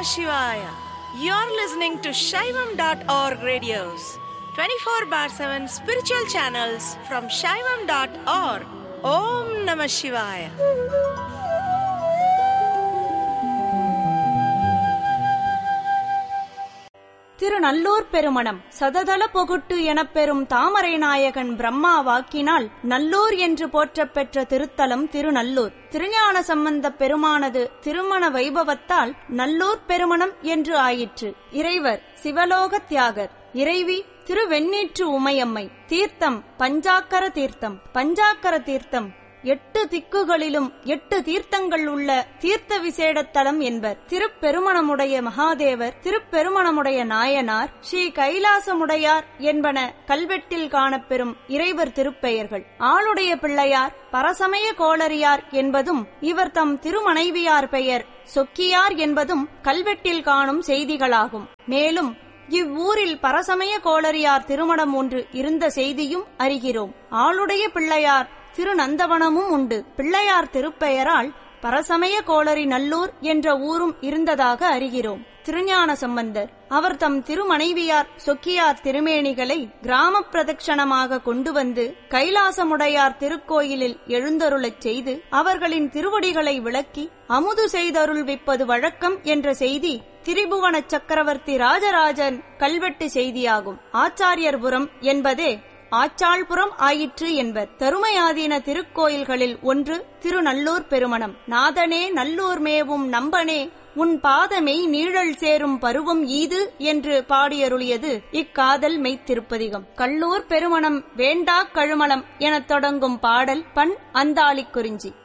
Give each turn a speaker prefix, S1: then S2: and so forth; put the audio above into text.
S1: Shivaya. You're listening to Shaivam.org radios, 24 bar 7 spiritual channels from Shaivam.org. Om Namah Shivaya.
S2: Thirunallur Perumanam சததள பொகுட்டு எனப்பெறும் தாமரை நாயகன் பிரம்மா வாக்கினால் நல்லூர் என்று போற்றப் பெற்ற திருத்தலம் திருநல்லூர் திருஞான சம்பந்தப் பெருமானது திருமண வைபவத்தால் நல்லூர் பெருமணம் என்று ஆயிற்று இறைவர் சிவலோக தியாகர் இறைவி திருவெண்ணீற்று உமையம்மை தீர்த்தம் பஞ்சாக்கர தீர்த்தம் பஞ்சாக்கர தீர்த்தம் எட்டு திக்குகளிலும் எட்டு தீர்த்தங்கள் உள்ள தீர்த்த விசேடத்தலம் என்பர் திருப்பெருமணமுடைய மகாதேவர் திருப்பெருமணமுடைய நாயனார் ஸ்ரீ கைலாசமுடையார் என்பன கல்வெட்டில் காணப்பெறும் இறைவர் திருப்பெயர்கள் ஆளுடைய பிள்ளையார் பரசமய கோளரியார் என்பதும் இவர் தம் திருமனைவியார் பெயர் சொக்கியார் என்பதும் கல்வெட்டில் காணும் செய்திகளாகும் மேலும் இவ்வூரில் பரசமய கோளரியார் திருமணம் ஒன்று இருந்த செய்தியும் அறிகிறோம் ஆளுடைய பிள்ளையார் திருநந்தவனமும் உண்டு பிள்ளையார் திருப்பெயரால் பரசமய கோளரி நல்லூர் என்ற ஊரும் இருந்ததாக அறிகிறோம் திருஞான சம்பந்தர் அவர் தம் திருமனைவியார் சொக்கியார் திருமேனிகளை கிராம பிரதட்சணமாக கொண்டு வந்து கைலாசமுடையார் திருக்கோயிலில் எழுந்தருளச் செய்து அவர்களின் திருவடிகளை விளக்கி அமுது செய்தருள்விப்பது வழக்கம் என்ற செய்தி திரிபுவன சக்கரவர்த்தி ராஜராஜன் கல்வெட்டு செய்தியாகும் ஆச்சாரியர்புரம் என்பதே ஆச்சாள்புரம் ஆயிற்று என்பர் தருமையாதீன திருக்கோயில்களில் ஒன்று திருநல்லூர் பெருமணம் நாதனே நல்லூர் மேவும் நம்பனே உன் பாதமை நீழல் சேரும் பருவம் ஈது என்று பாடியருளியது இக்காதல் மெய்த்திருப்பதிகம் கல்லூர் பெருமணம் வேண்டா கழுமலம் எனத் தொடங்கும் பாடல் பண் அந்தாளிக் குறிஞ்சி